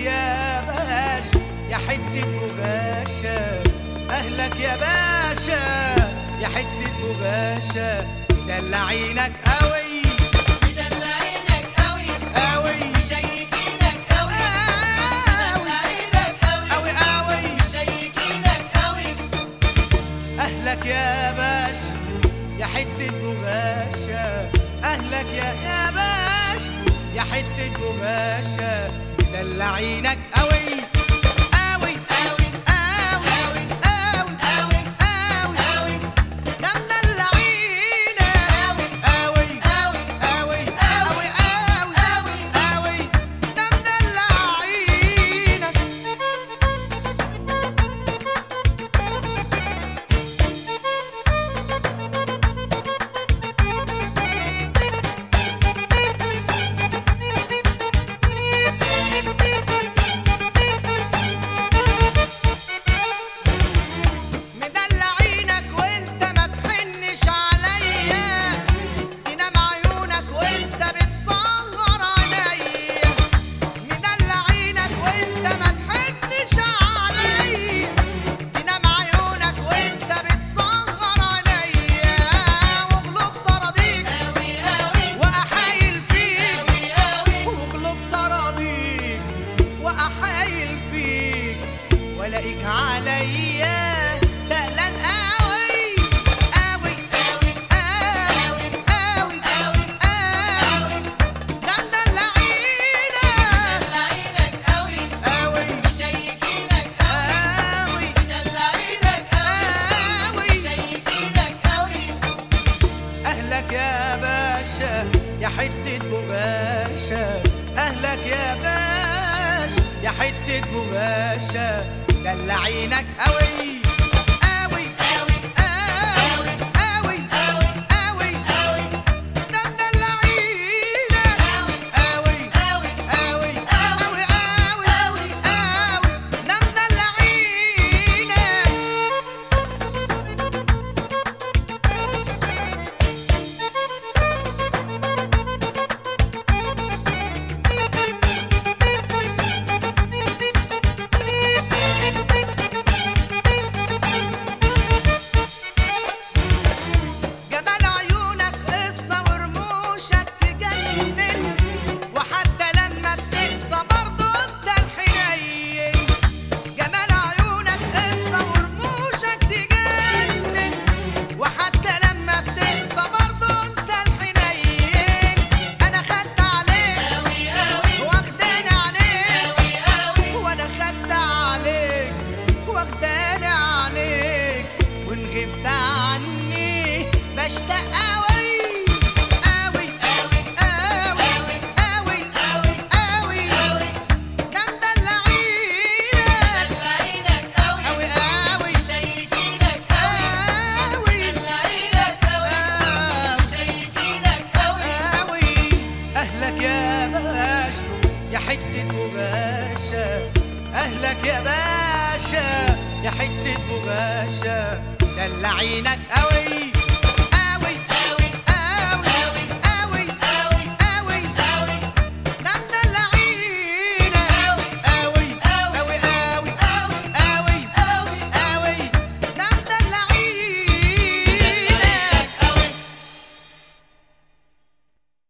يا باشا يا حتة بغاشة أهلك يا باشا يا حتة بغاشة مدلعينك قوي مدلعينك قوي قوي مشيكينك قوي مدلعينك قوي قوي قوي مشيكينك قوي أهلك يا باشا يا حتة بغاشة أهلك يا يا باشا يا حتة بغاشة مدلعينك قوي قوي قوي قوي قوي قوي قوي قوي ده مدلعينك قوي قوي قوي قوي قوي قوي ده مدلعينك مدلعينك وانت ما تحنش عليا تنام عيونك وانت بتصغر عليا مدلعينك وانت ما تحنش عليا تنام عيونك وانت بتصغر عليا واغلط طراطيك قوي قوي واحايل فيك قوي واغلط طراطيك واحايل فيك والاقيك عليا تقلان قوي قوي قوي قوي قوي قوي قوي ده مدلعينا مدلعينك قوي قوي مشيكينك قوي قوي مدلعينك قوي قوي مشيكينك قوي اهلك يا باشا يا حتة بغاشة اهلك يا باشا يا حتة بغاشة دلعينك قوي قوي قوي قوي قوي قوي قوي قوي ده مدلعينا قوي قوي قوي قوي قوي قوي قوي ده مدلعينا جمال عيونك قصة ورموشك تجنن وحتى لما بتقسى برضه انت الحنين جمال عيونك قصة ورموشك تجنن وحتى لما بتقسى برضه انت الحنين انا خدت عليك قوي قوي واخداني عليك قوي قوي وانا خدت عليك واخداني عليك وان غبت عني بشتاق قوي قوي قوي قوي قوي قوي قوي قوي ده مدلعينا مدلعينك قوي قوي قوي مشيكينك قوي قوي مدلعينك قوي مشيكينك قوي قوي اهلك يا باشا يا حتة بغاشة اهلك يا باشا يا حتة بغاشة دلعينك قوي